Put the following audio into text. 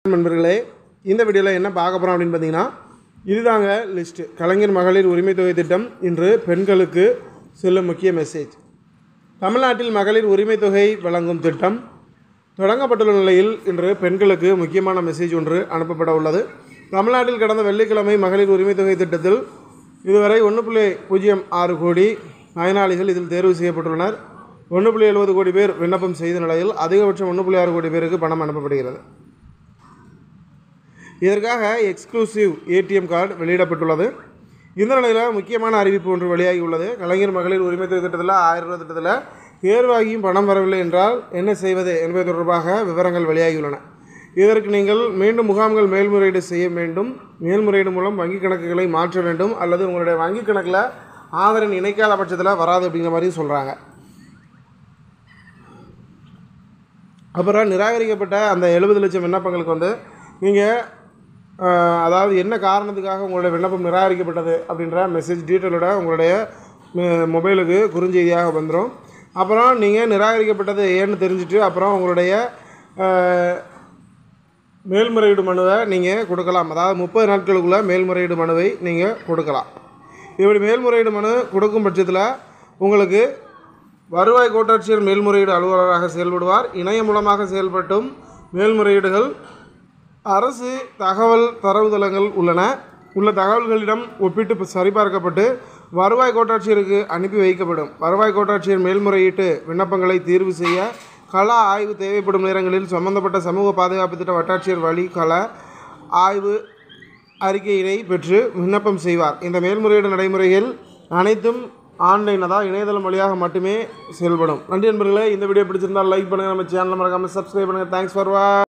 நண்பர்களே இந்த வீடியோவில் என்ன பார்க்க போகிறோம் அப்படின்னு பார்த்தீங்கன்னா இதுதாங்க லிஸ்ட்டு கலைஞர் மகளிர் உரிமை தொகை திட்டம் இன்று பெண்களுக்கு செல்லும் முக்கிய மெசேஜ் தமிழ்நாட்டில் மகளிர் உரிமை தொகை வழங்கும் திட்டம் தொடங்கப்பட்டுள்ள நிலையில் இன்று பெண்களுக்கு முக்கியமான மெசேஜ் ஒன்று அனுப்பப்பட உள்ளது தமிழ்நாட்டில் கடந்த வெள்ளிக்கிழமை மகளிர் உரிமை தொகை திட்டத்தில் இதுவரை ஒன்று புள்ளி பூஜ்ஜியம் ஆறு கோடி பயனாளிகள் இதில் தேர்வு செய்யப்பட்டுள்ளனர் ஒன்று புள்ளி எழுபது கோடி பேர் விண்ணப்பம் செய்த நிலையில் அதிகபட்சம் ஒன்று புள்ளி ஆறு கோடி பேருக்கு பணம் அனுப்பப்படுகிறது இதற்காக எக்ஸ்க்ளூசிவ் ஏடிஎம் கார்டு வெளியிடப்பட்டுள்ளது இந்த நிலையில் முக்கியமான அறிவிப்பு ஒன்று வெளியாகி உள்ளது கலைஞர் மகளிர் உரிமை தொகை திட்டத்தில் ஆயிரம் ரூபாய் திட்டத்தில் தேர்வாகியும் பணம் வரவில்லை என்றால் என்ன செய்வது என்பது தொடர்பாக விவரங்கள் வெளியாகியுள்ளன இதற்கு நீங்கள் மீண்டும் முகாம்கள் மேல்முறையீடு செய்ய வேண்டும் மேல்முறையீடு மூலம் வங்கி கணக்குகளை மாற்ற வேண்டும் அல்லது உங்களுடைய வங்கி கணக்கில் ஆதரன் இணைக்காத பட்சத்தில் வராது அப்படிங்கிற மாதிரியும் சொல்கிறாங்க அப்புறம் நிராகரிக்கப்பட்ட அந்த எழுபது லட்சம் விண்ணப்பங்களுக்கு வந்து நீங்கள் அதாவது என்ன காரணத்துக்காக உங்களுடைய விண்ணப்பம் நிராகரிக்கப்பட்டது அப்படின்ற மெசேஜ் டீட்டெயிலோட உங்களுடைய மொ- மொபைலுக்கு குறுஞ்செய்தியாக வந்துடும் அப்புறம் நீங்கள் நிராகரிக்கப்பட்டது ஏன்னு தெரிஞ்சுட்டு அப்புறம் உங்களுடைய அஹ், மேல்முறையீடு மனுவை நீங்கள் கொடுக்கலாம் அதாவது முப்பது நாட்களுக்குள்ள மேல்முறையீடு மனுவை நீங்கள் கொடுக்கலாம் இப்படி மேல்முறையீடு மனு கொடுக்கும் பட்சத்தில் உங்களுக்கு வருவாய் கோட்டாட்சியர் மேல்முறையீடு அலுவலராக செயல்படுவார் இணையம் மூலமாக செயல்பட்டும் மேல்முறையீடுகள் அரசு தகவல் தரவுதளங்கள் உள்ளன உள்ள தகவல்களிடம் ஒப்பிட்டு ப- சரிபார்க்கப்பட்டு வருவாய் கோட்டாட்சியருக்கு அனுப்பி வைக்கப்படும் வருவாய் கோட்டாட்சியர் மேல்முறையீட்டு விண்ணப்பங்களை தீர்வு செய்ய கள ஆய்வு தேவைப்படும் நேரங்களில் சம்பந்தப்பட்ட சமூக பாதுகாப்பு திட்ட வட்டாட்சியர் வழி கள ஆய்வு அறிக்கையினை பெற்று விண்ணப்பம் செய்வார் இந்த மேல்முறையீடு நடைமுறைகள் அனைத்தும் ஆன்லைன் அதாவது இணையதளம் வழியாக மட்டுமே செயல்படும் நன்றி நண்பர்களே இந்த வீடியோ பிடிச்சிருந்தால் லைக் பண்ணுங்கள் நம்ம சேனலை மறக்காமல் சப்ஸ்கிரைப் பண்ணுங்கள் தேங்க்ஸ் ஃபார் வா